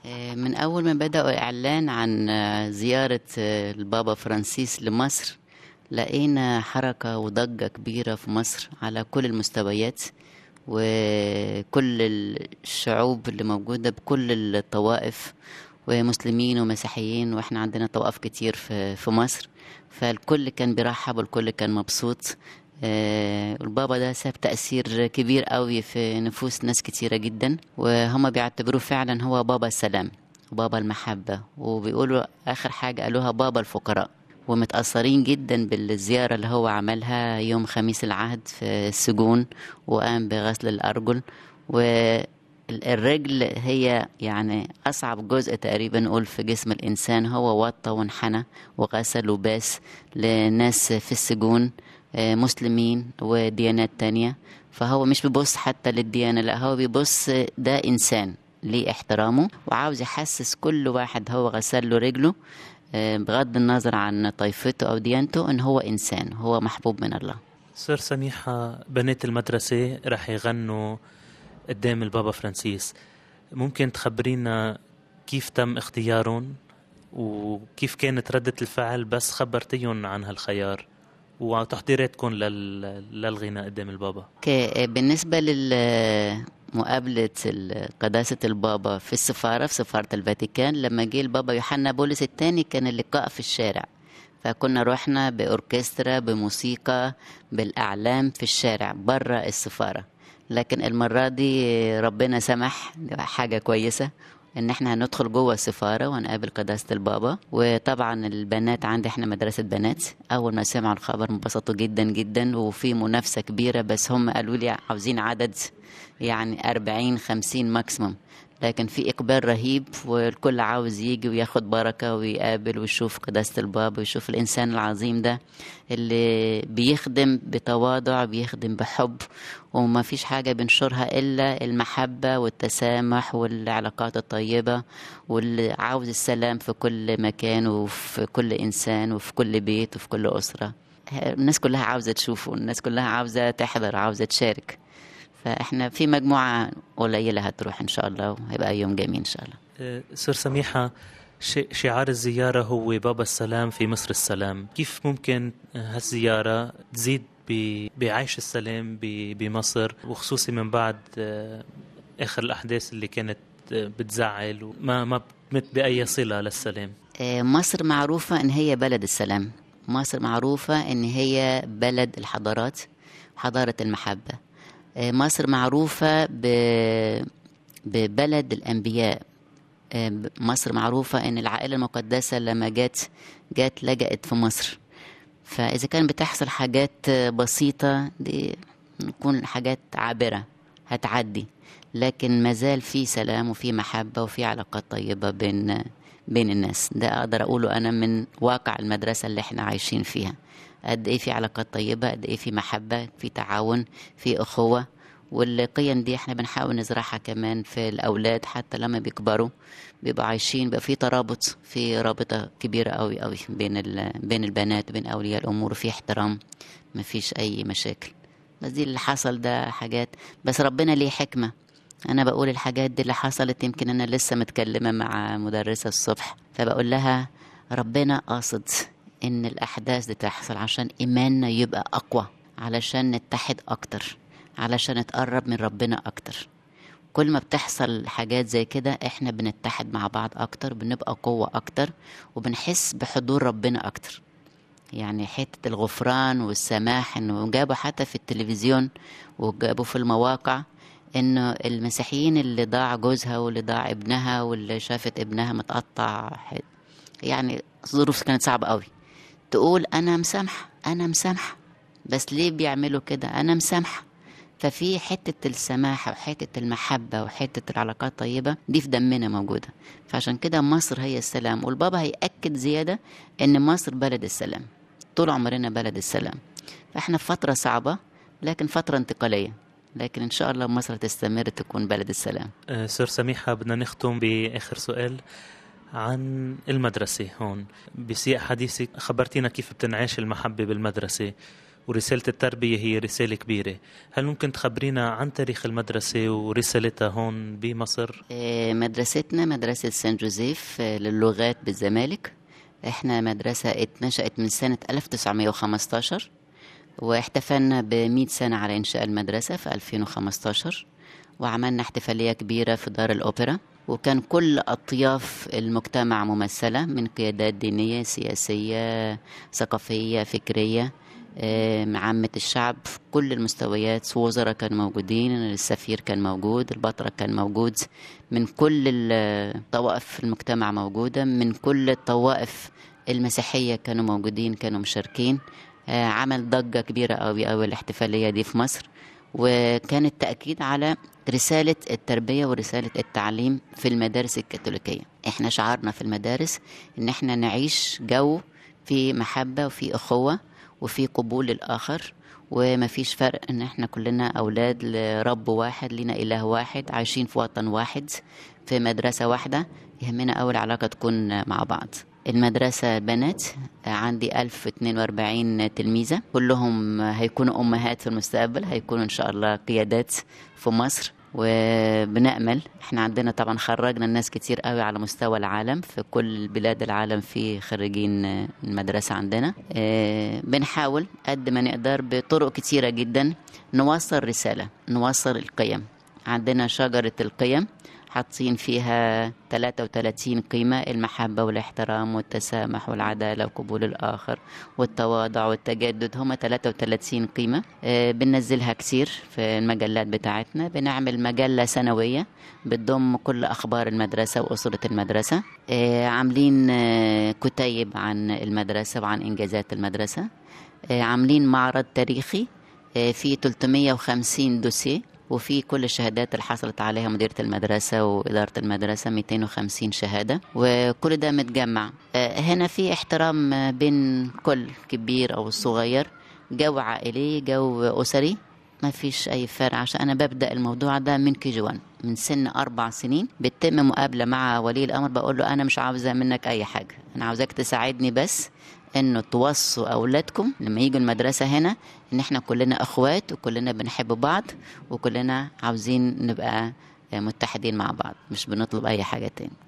آه، من أول ما بدأوا إعلان عن آه، زيارة آه، البابا فرانسيس لمصر لقينا حركة وضجة كبيرة في مصر على كل المستويات وكل الشعوب اللي موجودة بكل الطوائف ومسلمين ومسيحيين واحنا عندنا طوائف كتير في في مصر فالكل كان بيرحب والكل كان مبسوط آه، البابا ده ساب تأثير كبير قوي في نفوس ناس كتيرة جدا وهم بيعتبروه فعلا هو بابا السلام وبابا المحبة وبيقولوا آخر حاجة قالوها بابا الفقراء ومتأثرين جدا بالزيارة اللي هو عملها يوم خميس العهد في السجون وقام بغسل الأرجل والرجل هي يعني أصعب جزء تقريبا نقول في جسم الإنسان هو وطى وانحنى وغسل وباس لناس في السجون آه، مسلمين وديانات تانية فهو مش بيبص حتى للديانة لا هو بيبص ده إنسان ليه احترامه وعاوز يحسس كل واحد هو غسل له رجله آه، بغض النظر عن طائفته أو ديانته إن هو إنسان هو محبوب من الله سر سميحة بنات المدرسة رح يغنوا قدام البابا فرانسيس ممكن تخبرينا كيف تم اختيارهم وكيف كانت ردة الفعل بس خبرتيهم عن هالخيار وتحضيراتكم لل... للغناء قدام البابا ك- بالنسبة لمقابلة قداسة البابا في السفارة في سفارة الفاتيكان لما جه البابا يوحنا بولس الثاني كان اللقاء في الشارع فكنا رحنا بأوركسترا بموسيقى بالأعلام في الشارع برا السفارة لكن المرة دي ربنا سمح حاجة كويسة ان احنا هندخل جوه السفاره وهنقابل قداسه البابا وطبعا البنات عندي احنا مدرسه بنات اول ما سمعوا الخبر انبسطوا جدا جدا وفي منافسه كبيره بس هم قالوا لي عاوزين عدد يعني 40 50 ماكسيموم لكن في اقبال رهيب والكل عاوز يجي وياخد بركه ويقابل ويشوف قداسه البابا ويشوف الانسان العظيم ده اللي بيخدم بتواضع بيخدم بحب وما فيش حاجة بنشرها إلا المحبة والتسامح والعلاقات الطيبة واللي عاوز السلام في كل مكان وفي كل إنسان وفي كل بيت وفي كل أسرة الناس كلها عاوزة تشوفه الناس كلها عاوزة تحضر عاوزة تشارك فإحنا في مجموعة قليلة هتروح إن شاء الله وهيبقى يوم جميل إن شاء الله أه، سر سميحة ش- شعار الزيارة هو بابا السلام في مصر السلام كيف ممكن هالزيارة تزيد ب- بعيش السلام ب- بمصر وخصوصي من بعد أه، آخر الأحداث اللي كانت أه، بتزعل وما ما بتمت بأي صلة للسلام آه، مصر معروفة إن هي بلد السلام مصر معروفة إن هي بلد الحضارات حضارة المحبة آه، مصر معروفة ب- ببلد الأنبياء آه، ب- مصر معروفة إن العائلة المقدسة لما جت جت لجأت في مصر فإذا كان بتحصل حاجات آه، بسيطة دي نكون حاجات عابرة هتعدي لكن مازال في سلام وفي محبة وفي علاقات طيبة بين بين الناس ده أقدر أقوله أنا من واقع المدرسة اللي احنا عايشين فيها قد إيه في علاقات طيبة قد إيه في محبة في تعاون في أخوة والقيم دي احنا بنحاول نزرعها كمان في الأولاد حتى لما بيكبروا بيبقوا عايشين بيبقى في ترابط في رابطة كبيرة قوي قوي بين ال- بين البنات وبين أولياء الأمور وفي احترام مفيش أي مشاكل بس دي اللي حصل ده حاجات بس ربنا ليه حكمة أنا بقول الحاجات دي اللي حصلت يمكن أنا لسه متكلمة مع مدرسة الصبح فبقول لها ربنا قاصد إن الأحداث دي تحصل عشان إيماننا يبقى أقوى علشان نتحد أكتر علشان نتقرب من ربنا أكتر كل ما بتحصل حاجات زي كده احنا بنتحد مع بعض اكتر بنبقى قوة اكتر وبنحس بحضور ربنا اكتر يعني حتة الغفران والسماح انه جابوا حتى في التلفزيون وجابوا في المواقع انه المسيحيين اللي ضاع جوزها واللي ضاع ابنها واللي شافت ابنها متقطع حت- يعني الظروف كانت صعبة قوي تقول انا مسامحة انا مسامحة بس ليه بيعملوا كده انا مسامحة ففي حتة السماحة وحتة المحبة وحتة العلاقات الطيبة دي في دمنا موجودة فعشان كده مصر هي السلام والبابا هيأكد زيادة إن مصر بلد السلام طول عمرنا بلد السلام فإحنا في فترة صعبة لكن فترة انتقالية لكن إن شاء الله مصر تستمر تكون بلد السلام أه، سر سميحة بدنا نختم بآخر سؤال عن المدرسة هون بسياق حديثك خبرتينا كيف بتنعيش المحبة بالمدرسة ورسالة التربية هي رسالة كبيرة هل ممكن تخبرينا عن تاريخ المدرسة ورسالتها هون بمصر؟ آه، مدرستنا مدرسة سان جوزيف آه، للغات بالزمالك احنا مدرسة اتنشأت من سنة 1915 واحتفلنا ب 100 سنة على إنشاء المدرسة في 2015 وعملنا احتفالية كبيرة في دار الأوبرا وكان كل أطياف المجتمع ممثلة من قيادات دينية سياسية ثقافية فكرية آم، عامة الشعب في كل المستويات وزراء كانوا موجودين السفير كان موجود البطرك كان موجود من كل الطوائف المجتمع موجودة من كل الطوائف المسيحية كانوا موجودين كانوا مشاركين آه، عمل ضجة كبيرة قوي قوي الاحتفالية دي في مصر وكان التأكيد على رسالة التربية ورسالة التعليم في المدارس الكاثوليكية احنا شعارنا في المدارس ان احنا نعيش جو في محبة وفي أخوة وفي قبول للآخر ومفيش فرق ان احنا كلنا أولاد لرب واحد لنا إله واحد عايشين في وطن واحد في مدرسة واحدة يهمنا أول علاقة تكون مع بعض المدرسة بنات عندي 1042 تلميذة كلهم هيكونوا أمهات في المستقبل هيكونوا إن شاء الله قيادات في مصر وبنأمل احنا عندنا طبعا خرجنا الناس كتير قوي على مستوى العالم في كل بلاد العالم في خريجين المدرسة عندنا اه، بنحاول قد ما نقدر بطرق كتيرة جدا نوصل رسالة نوصل القيم عندنا شجرة القيم حاطين فيها 33 قيمة المحبة والاحترام والتسامح والعدالة وقبول الآخر والتواضع والتجدد هم 33 قيمة آه، بننزلها كتير في المجلات بتاعتنا بنعمل مجلة سنوية بتضم كل أخبار المدرسة وأسرة المدرسة آه، عاملين آه، كتيب عن المدرسة وعن إنجازات المدرسة آه، عاملين معرض تاريخي آه، فيه 350 دوسيه وفي كل الشهادات اللي حصلت عليها مديرة المدرسة وإدارة المدرسة 250 شهادة وكل ده متجمع آه، هنا في احترام آه، بين كل كبير أو الصغير جو عائلي جو أسري ما فيش أي فرق عشان أنا ببدأ الموضوع ده من كي جي 1 من سن أربع سنين بتتم مقابلة مع ولي الأمر بقول له أنا مش عاوزة منك أي حاجة أنا عاوزاك تساعدني بس انه توصوا اولادكم لما يجوا المدرسه هنا ان احنا كلنا اخوات وكلنا بنحب بعض وكلنا عاوزين نبقى متحدين مع بعض مش بنطلب اي حاجه تاني